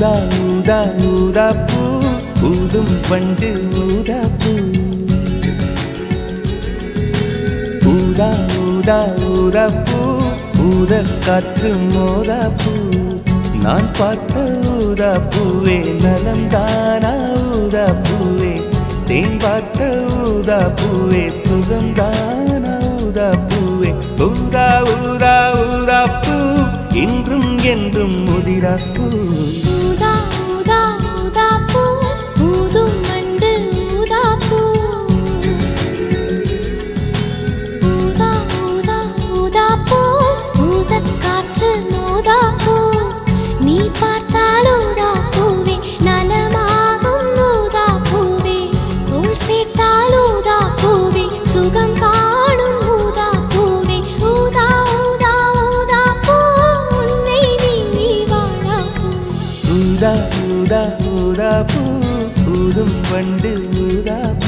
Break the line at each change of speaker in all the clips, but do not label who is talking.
ஊதா ஊதா ஊதா பூ ஊதும் பண்டு ஊதா பூ ஊதா ஊதா ஊதா பூ ஊத காற்று மோதா பூ நான் பார்த்த ஊதா பூவே நலந்தானா ஊதா பூவே தேன் பார்த்த ஊதா பூவே சுகந்தானா ஊதா பூவே ஊதா ஊதா ஊதா பூ இன்றும் என்றும் முதிரா பூ
ஊதா ஊதா ஊதா பூ ஊதும் மண்டு ஊதா பூ ஊதா ஊதா ஊதா பூ ஊதக் காற்று மோதா பூ நீ பார்த்தால் ஊதா பூவே நலமாகும் ஊதா பூவே தோள் சேர்த்தால் ஊதா பூவே சுகம் காணும் ஊதா பூவே ஊதா ஊதா ஊதா பூ உன்னை நீங்கி வாழா பூ
ஊதா ஊதா ஊதா பூ ஊதும் வண்டு ஊதா பூ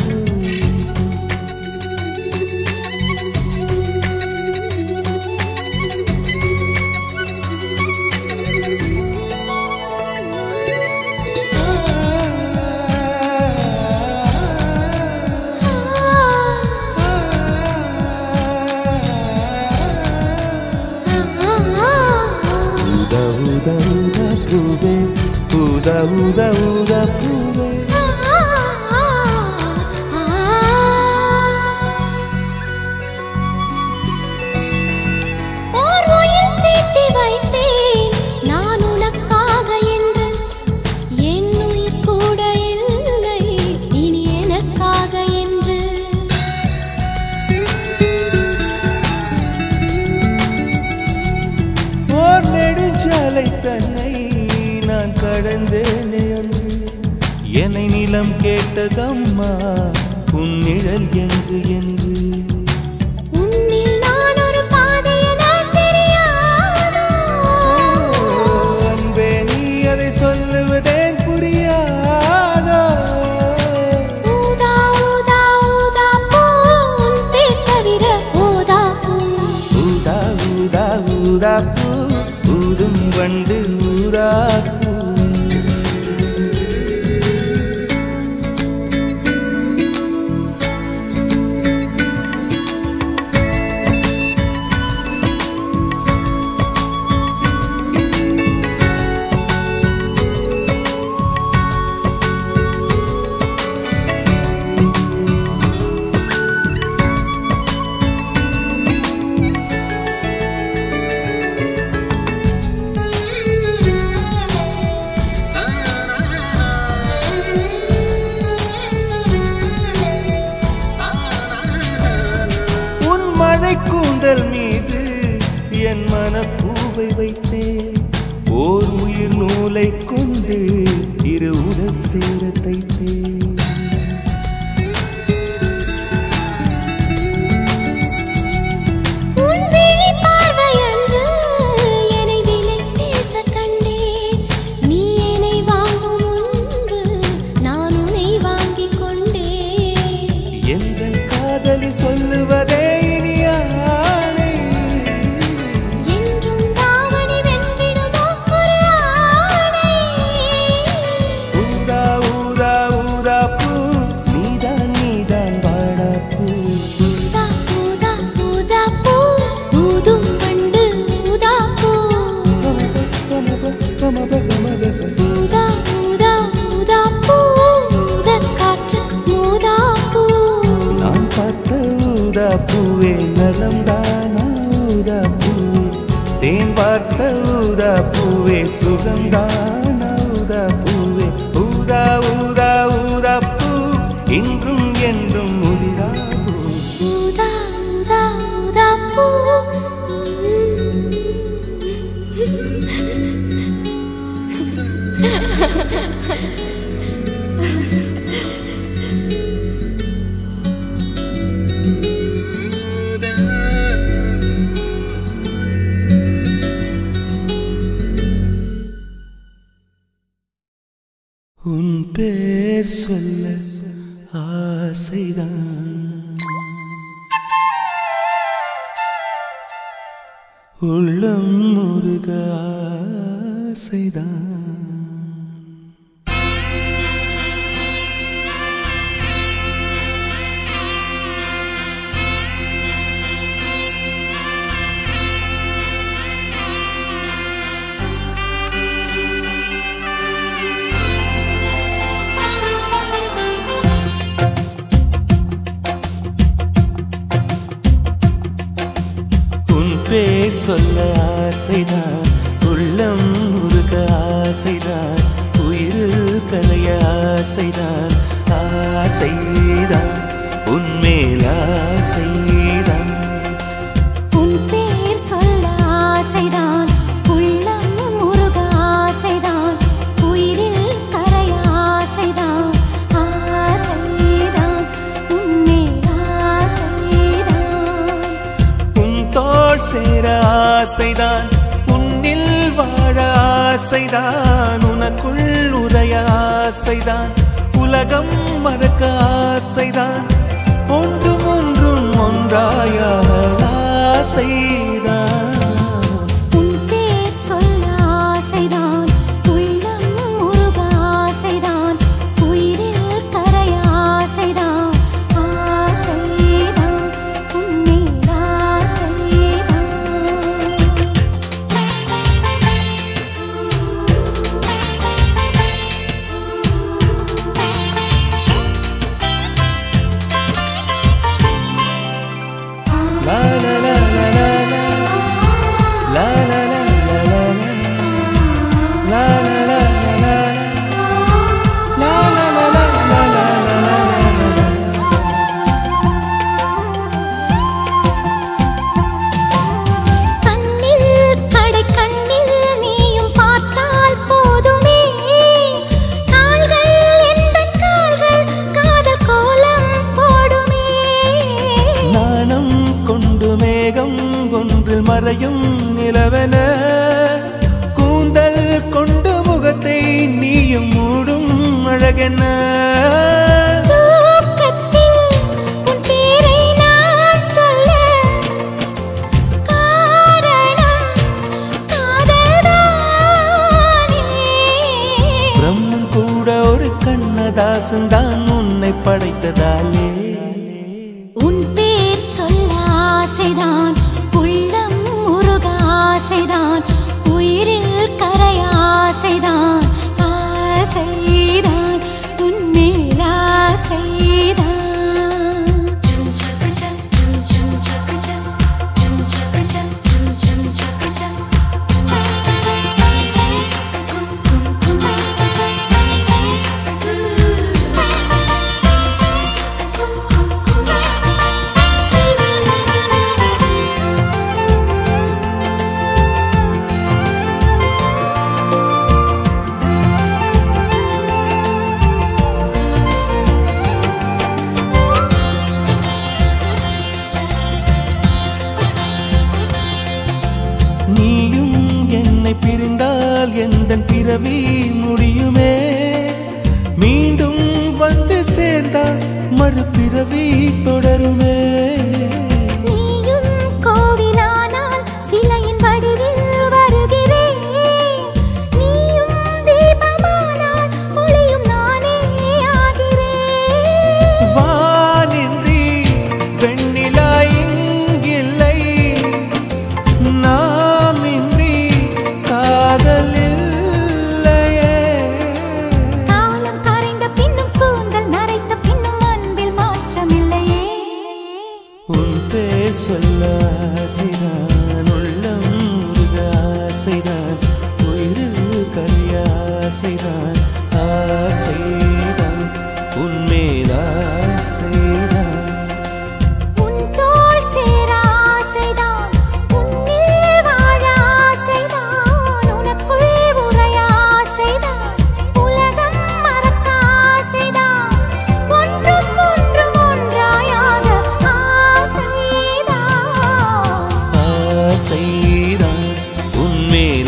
ஊதா ஊதா ஊதா பூவே ஊதா ஊதா ஊதா பூவே
ஓர் உயிர் தீட்டி வைத்தேன் நான் உனக்காக என்று என் உயிர் கூட இல்லை இனி எனக்காக என்று
ஓர் நெடுஞ்சாலை தன்னை நான் கடந்தேனே அன்று என்னை நிலம் கேட்டதம்மா உன் நிழல் எங்கு என்று
உன்னில் நான் ஒரு பாதை என தெரியாதோ
அன்பே நீ அதை சொல்லுவதேன் புரியாதோ
ஊதா ஊதா ஊதா பூ உன் பேர் தவிர ஊதா பூ
ஊதா ஊதா ஊதா பூ ஊதும் வண்டு ஊதா பூ உன் மழை கூந்தல் மீது என் மனப்பூவை வைத்தேன் ஓர் உயிர் நூலை கொண்டு இரு உடல் சேர தைத்தேன்
உன் விழி பார்வையன்று என்னை விலை பேச கண்டேன் நீ என்னை வாங்கும் முன்பு நான் உன்னை வாங்கிக் கொண்டேன்
எந்த காதலி சொல்லுவதே இனியானை
என்றும் தாவணி வென்றிடுமோ ஒரு ஆணை
ஊதா ஊதா ஊதா பூ நீதான் நீதான் வாடா பூ
ஊதா ஊதா ஊதா பூ ஊதும் வண்டு ஊதா பூ
கமப கமப கமப
ஊதா ஊதா ஊதா பூ ஊதக் காற்று ஊதா பூ
நான் பார்த்த ஊதா பூவே நலம்தானா ஊதா பூவே தேன் பார்த்த ஊதா பூவே சுகந்தானா ஊதா பூவே ஊதா ஊதா ஊதா பூ இன்றும் என்றும் முதிரா பூ
ஊதா ஊதா ஊதா பூ
உன் பேர் சொல்ல ஆசைதான் உள்ளம் முருக ஆசைதான் பேர் சொல்ல ஆசைதான் உள்ளம் முருக ஆசைதான் உயிரில் கலைய ஆசைதான் ஆசைதான் உன்மேல் ஆசைதான்
உன் பேர் சொல்ல ஆசைதான் உள்ளம் முருக ஆசைதான் உயிரில் கரைய ஆசைதான் ஆசைதான் உன்மேல் ஆசைதான்
உன் தோள் சேர ஆசைதான் உன்னில் வாழ ஆசைதான் உனக்குள் உதய ஆசைதான் உலகம் மறக்க ஆசைதான் ஒன்றும் ஒன்றும் ஒன்றாய ஆசைதான்
உன் பேர் சொல்ல ஆசைதான் உள்ளம் முருக ஆசைதான் உயிரில் கரைய ஆசைதான் ஆசைதான் உன்மேல் ஆசைதான்
La la la la la la La la la la la la La la la la la la La la la la la la la
கண்ணில் கடை கண்ணில் நீயும் பார்த்தால் போதுமே கால்கள் எந்தன் கால்கள் காதல் கோலம் போடுமே
நாணம் கொண்டு மேகம் ஒன்றில் மறையும் நிலவென கூந்தல் கொண்டு முகத்தை நீயும் மூடும் அழகென
தூக்கத்தில் உன் பேரை நான் சொல்ல காரணம் காதல்தானே
பிரம்மன் கூட ஒரு கண்ணதாசன் தான் உன்னை படைத்ததாலே
உன் பேர் சொல்ல ஆசைதான் உள்ளம் முருக ஆசைதான் உயிரில் கரைய ஆசைதான் ஆசைதான் உன்மேல் ஆசைதான்
நீயும் என்னை பிரிந்தால் எந்த பிறவி முடியுமே மீண்டும் வந்து சேர்ந்தால் மறுபிறவி தொடருமே
நீயும் கோவிலானால் சிலையின் வடிவில் வருகிறேன் நீயும் தீபமானால் ஒளியும் நானே ஆகிறேன்
வானின்றி வெண்ணிலா இங்கில்லை நாம் இன்றி காதல் இல்லையே
காலம் கரைந்த பின்னும் கூந்தல் நரைத்த பின்னும் அன்பில் மாற்றமில்லையே
உன் பேர் சொல்ல ஆசைதான் உள்ளம் முருக ஆசைதான் உயிரில் கரிய ஆசைதான் ஆசைதான் உன்மேல் ஆசைதான்
உன் தோள் சேர ஆசைதான் உன்னில் வாழ ஆசைதான் உனக்குள் உறைய ஆசைதான் உலகம் மறக்க ஆசைதான் ஒன்றும் ஒன்றும் ஒன்றாயாக ஆசைதான்
ஆசைதான் உன்மேல்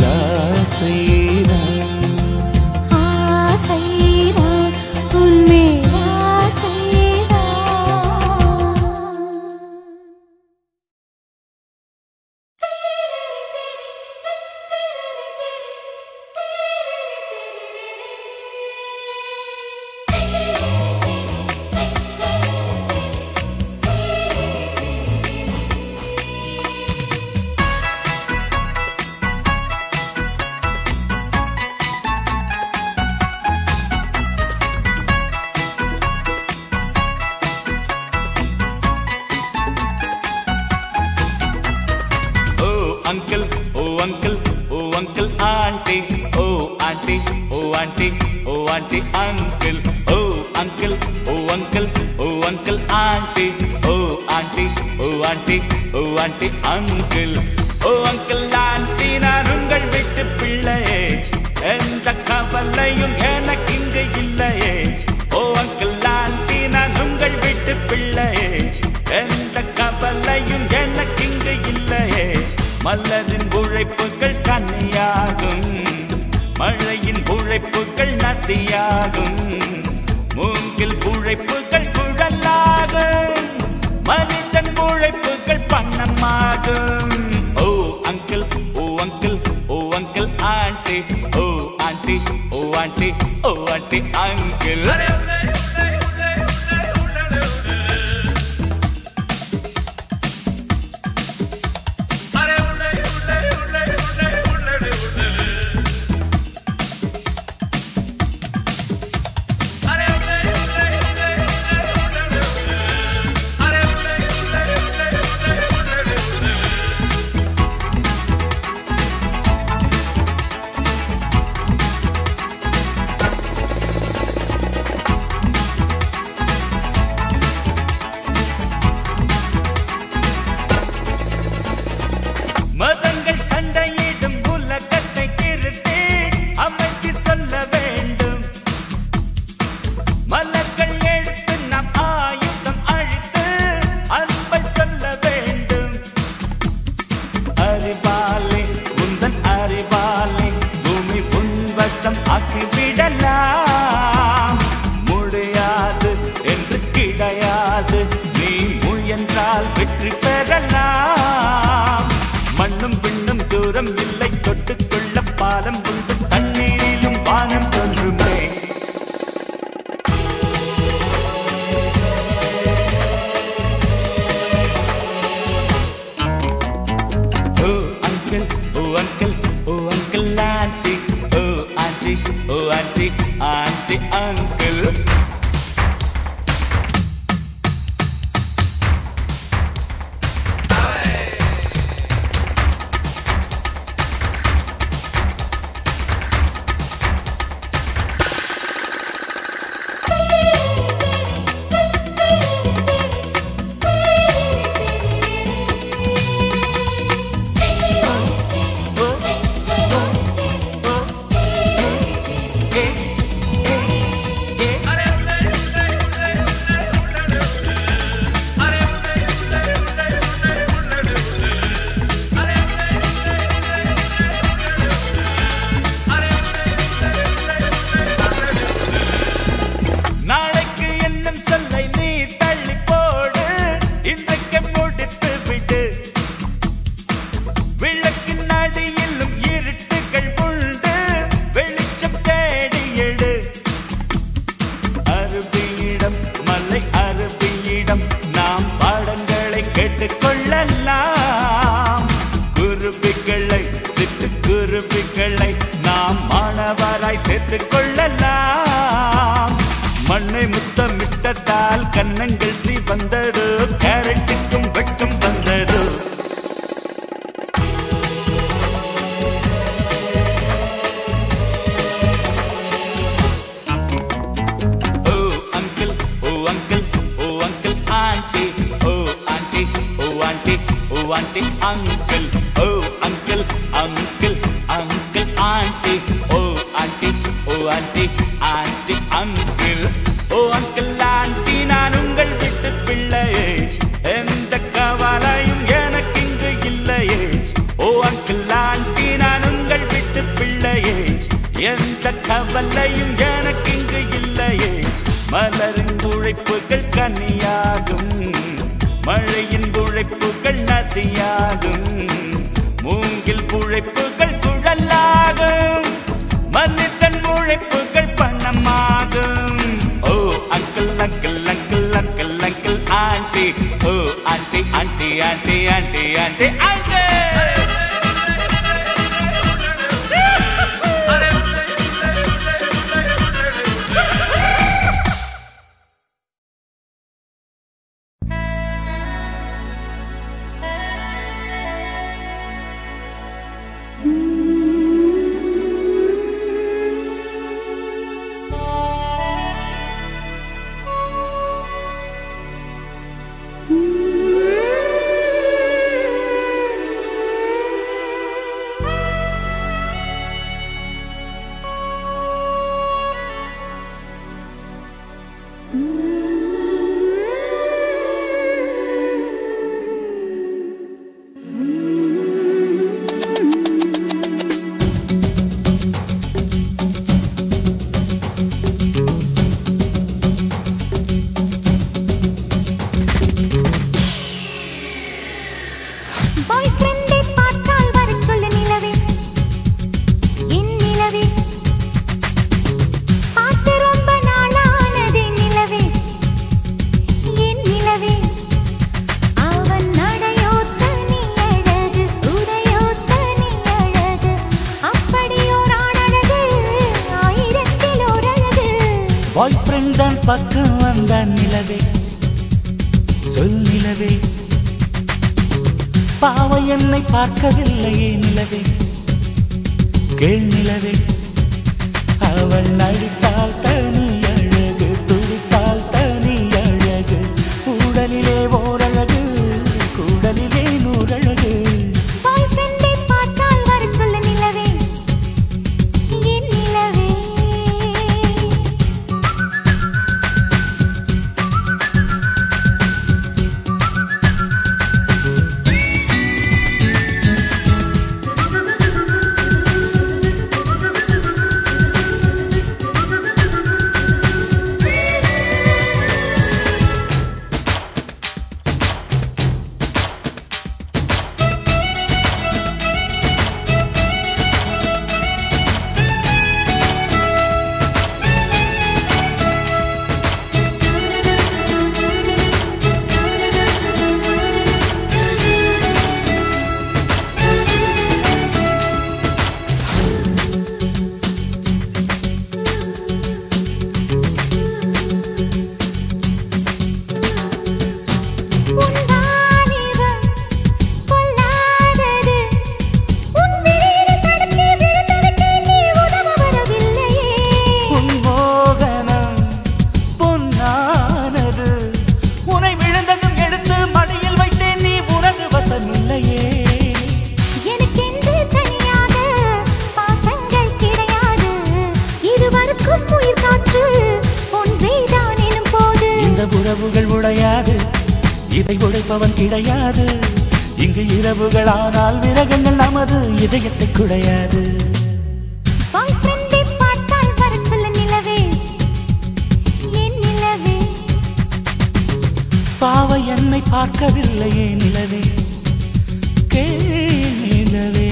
ஆசைதான்
ஆசைதான் உன்மேல் ஆசைதான்
auntie, oh auntie, uncle, oh uncle, oh uncle, oh uncle, auntie, oh auntie, oh auntie, oh auntie, uncle, oh uncle, auntie, நான் உங்கள் வீட்டு பிள்ளையே எந்த கவலையும் எனக்கு இங்கு இல்லையே ஓ அங்கிள் ஆண்டி நான் உங்கள் வீட்டு பிள்ளையே எந்த கவலையும் எனக்கு இங்கு இல்லையே மலரின் உழைப்புகள் கன்னியாகும் மழையின் உழைப்புகள் நதியாகும் மூங்கில் உழைப்புகள் குழலாகும் மனிதன் உழைப்புகள் பண்ணமாகும் ஓ அங்கிள் ஓ அங்கிள் ஓ அங்கிள் ஆண்டி ஓ ஆண்டி ஓ ஆண்டி ஓ ஆண்டி அங்கிள் மதங்கள் சண்டையிடும் உலகத்தை திருத்தி அமைதி சொல்ல வேண்டும் மலர்கள் எடுத்து நம் ஆயுதம் அழித்து அன்பை சொல்ல வேண்டும் அறிவாலே உந்தன் அறிவாலே பூமி உன்வசம் ஆக்கிவிடலாம் முடியாது என்று கிடையாது நீ முயன்றால் வெற்றி பெறலாம் மண்ணும் பின்னும் தூரம் இல்லை தொட்டுக்கொள்ள பாலம் உண்டு தண்ணீரிலும் வானம் தோன்றுமே Oh uncle, oh uncle, oh uncle auntie, oh auntie, oh auntie, auntie uncle. நாளைக்கு என்னும் சொல்லை நீ தள்ளி போடு இன்றைக்கு முடித்து விடு விளக்கின் அடியிலும் இருட்டுகள் உண்டு வெளிச்சம் தேடி எடு அருவியிடம் மலை அருவியிடம் நாம் பாடங்களை கேட்டுக்கொள்ளலாம் குருவிகளை சிட்டு குருவிகளை நாம் மாணவராய் சேர்த்துக் கொள்ளலாம் மண்ணை முத்தமிட்டதால் கன்னங்கள் சிவந்தது கேரட்டுக்கும் வெட்கம் வந்தது Oh uncle, oh uncle, oh uncle, auntie, oh auntie, oh auntie, oh auntie, uncle, oh uncle, uncle, uncle, auntie, oh auntie, oh auntie, auntie, uncle, oh uncle, auntie, நான் உங்கள் வீட்டு பிள்ளையே எந்த கவலையும் எனக்கு இங்கு இல்லையே ஓ அங்கிள் ஆண்டி நான் உங்கள் வீட்டு பிள்ளையே எந்த கவலையும் எனக்கு இங்கு இல்லையே மலரின் உழைப்புகள் கனியாகும் மழையின் உழைப்புகள் நதியாகும் மூங்கில் உழைப்புகள் குழலாகும் மனிதன் உழைப்புகள் பணமாகும் ஓ uncle uncle uncle uncle uncle aunty ஓ aunty aunty aunty aunty aunty ஆண்டி
Mm-hmm.
பக்கம் வந்தான் நிலவே சொல் நிலவே பாவை என்னை பார்க்கவில்லையே நிலவே கேள் நிலவே அவள் நடித்தால் தனி அழகு துடித்தால் தனி அழகு உடலிலே ஓரழகு கூடலிலே நூறழகு
பாய் ஃப்ரெண்டை பார்த்தால் வர சொல்ல நிலவே என் நிலவே உன் வாலிபம் பொல்லாதது உன் விழியில் தடுத்து விழுந்துவிட்டேன் நீ உதவ வரவில்லையே
உன் மோகனம் பொன்னானது உனை விழுந்ததும் எடுத்து மடியில் வைத்தேன் நீ உனது வசமில்லையே
எனக்கென்று தனியாக சுவாசங்கள் கிடையாது இருவருக்கும் உயிர் காற்று ஒன்றேதான் எனும் போது
இந்த உறவுகள் உடையாது இதை உடைப்பவன் கிடையாது இங்கு இரவுகள் ஆனால் விரகங்கள் நமது இதயத்தை குடையாது
பாய் ஃப்ரெண்டை பார்த்தால் வர சொல்ல நிலவே என் நிலவே
பாவை என்னை பார்க்கவில்லையே நிலவே கேள் நிலவே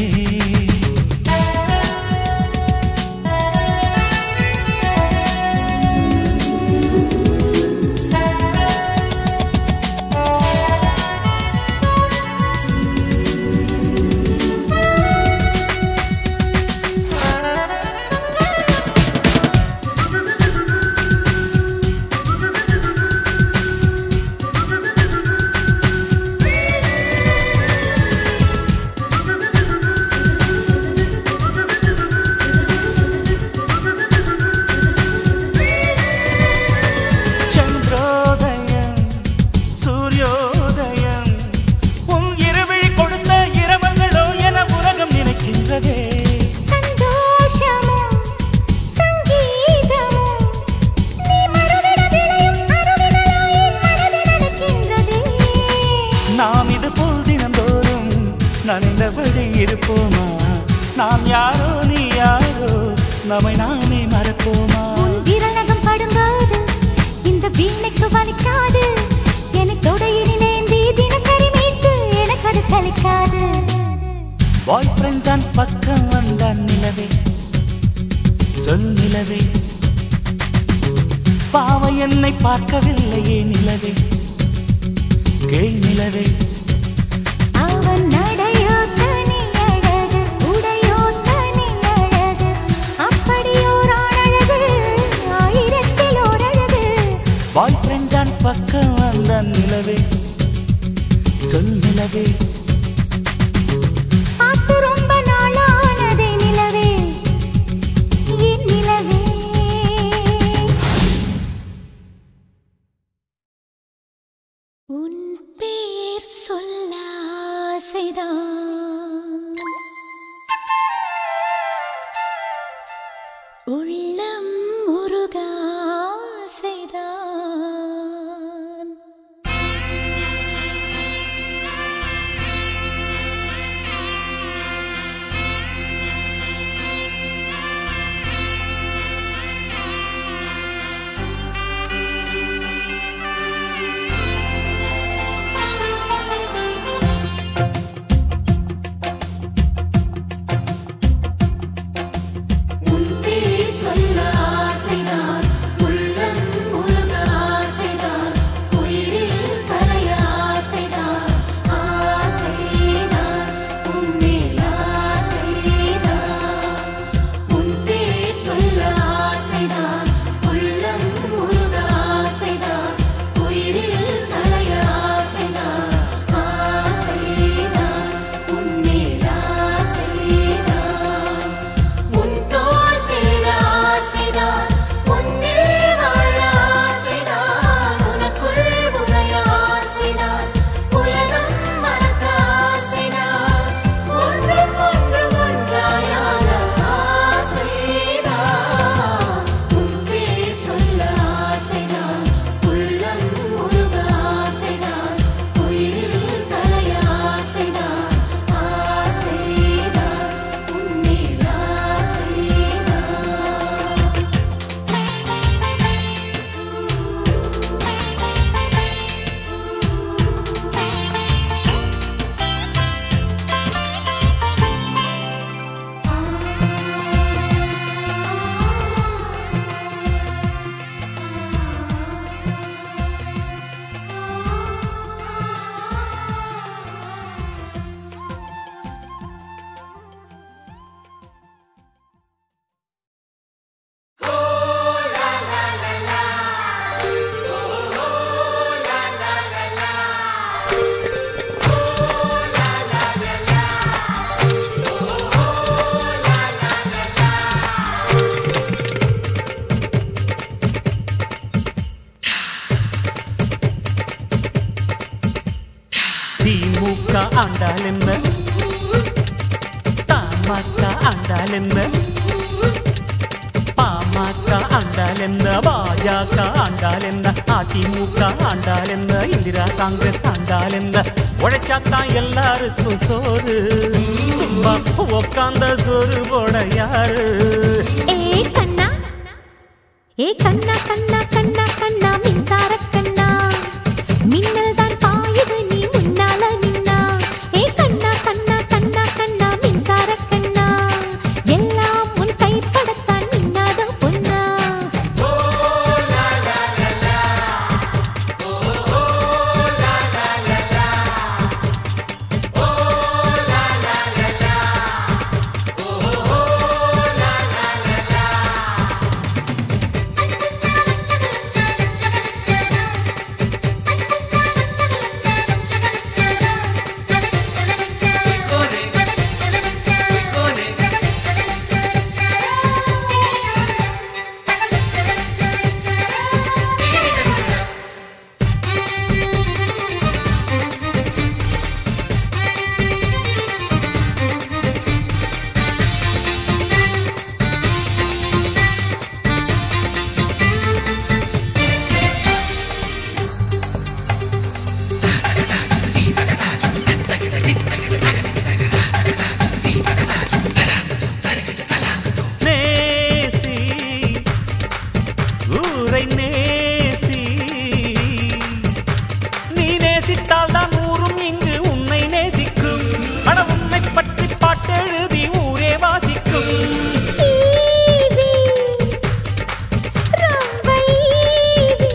சந்திரோதயம் சூரியோதயம் உன் இருவிழி கொடுத்த இரவங்களோ என உலகம் நினைக்கின்றதே
சந்தோஷமும் சங்கீதமும் நீ மறுவிட விளையும் அருவிகளோ என் மனதில் நடக்கின்றதே
நாம் இது போல் தினந்தோறும் நனைந்தபடி இருப்போமா நாம் யாரோ நீ யாரோ நம்மை நாமே மறப்போமா
உன் விரலகம் படும்போது இந்த வீணைக்கு வலிக்காது எனக்கு தொடையினிலேந்தி தினசரி மீட்டு எனக்கு அது சலிக்காது
பாய் ஃப்ரெண்ட் தான் பக்கம் வந்தான் நிலவே சொல் நிலவே பாவை என்னை பார்க்கவில்லையே நிலவே கேள் நிலவே
அவன் நடையோ தனி அழகு உடையோ தனி அழகு அப்படியோர் ஆணழகு ஆயிரத்தில் ஓர் அழகு
பாய் ஃப்ரெண்ட் தான் பக்கம் வந்தான் நிலவே சொல் நிலவே
பார்த்து ரொம்ப நாளானதே நிலவே என் நிலவே உன் பேர் சொல்ல ஆசைதான் உள்ளம் முருகாசைதான்
ஆண்டால் என்ன தாமாக்க ஆண்டால் என்ன பாமக ஆண்டால் என்ன பாஜக ஆண்டால் என்ன அதிமுக ஆண்டால் என்ன இந்திரா காங்கிரஸ் ஆண்டால் என்ன உழைச்சாத்தான் எல்லாருக்கும் சோறு சும்மா உக்காந்த சோறு போட யாரு
ஏ கண்ணா ஏ கண்ணா கண்ணா கண்ணா கண்ணா மின்சார கண்ணா மின்னல் தான் பாயுது நீ முன்னால நின்னா ஏ கண்ணா கண்ணா கண்ணா கண்ணா மின்சார கண்ணா எல்லாம் உன் கைப்படத்தான் மின்னாத பொன்னா
நேசி ஊரை நேசி நீ நேசித்தால் தான் ஊரும் இங்கு உன்னை நேசிக்கும் அட உன்னை பற்றி பாட்டெழுதி ஊரே வாசிக்கும்
ஈஸி ரொம்ப ஈஸி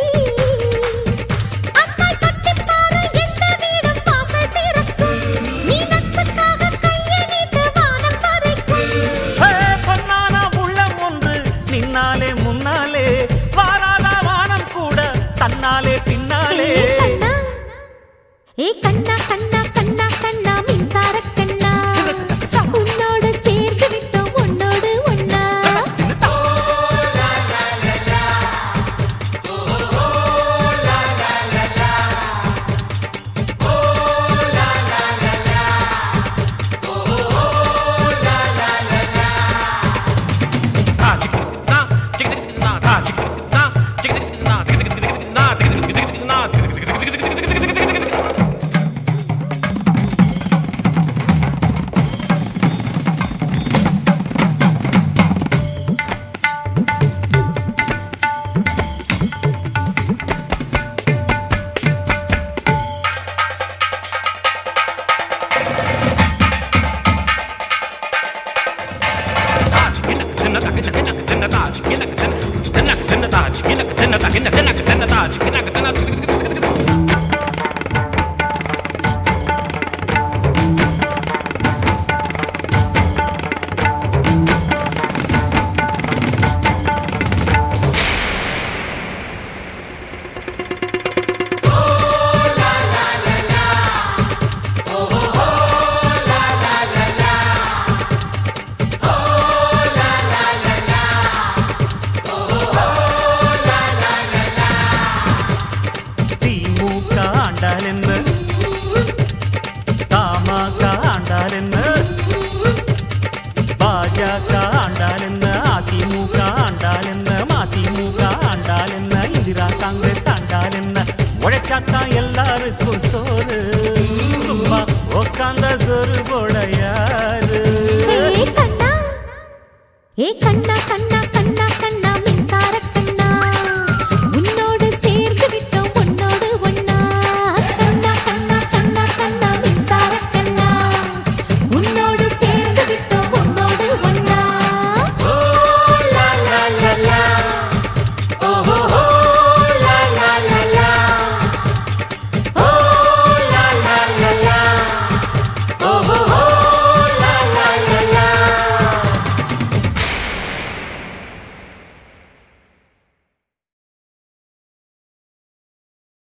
அம்மா கட்டி பாரு எந்த வீடும் வாசல் திறக்கும் நீ நட்புக்காக கையை நீட்டு வானம் வரைக்கும்
ஹே, பொன்னான உள்ளம் ஒன்று நின்னாலே முன்னாலே வாராத வானம் கூட தன்னாலே பின்னாலே
ஏ கண்ணா கண்ணா கண்ணா கண்ணா மின்சார கண்ணா உன்னோடு சேர்ந்து விட்டோம் உன்னோடு ஒன்னா
திமுக ஆண்டால் என்ன தமாக ஆண்டால் என்ன பாஜக ஆண்டால் என்ன அதிமுக ஆண்டால் என்ன மதிமுக ஆண்டால் என்ன இந்திரா காங்கிரஸ் ஆண்டால் என்ன உழைச்சாத்தான் எல்லாருக்கும் சோறு சும்மா உக்காந்த சோறு போட யாரு
ஏ கண்ணா ஏ கண்ணா கண்ணா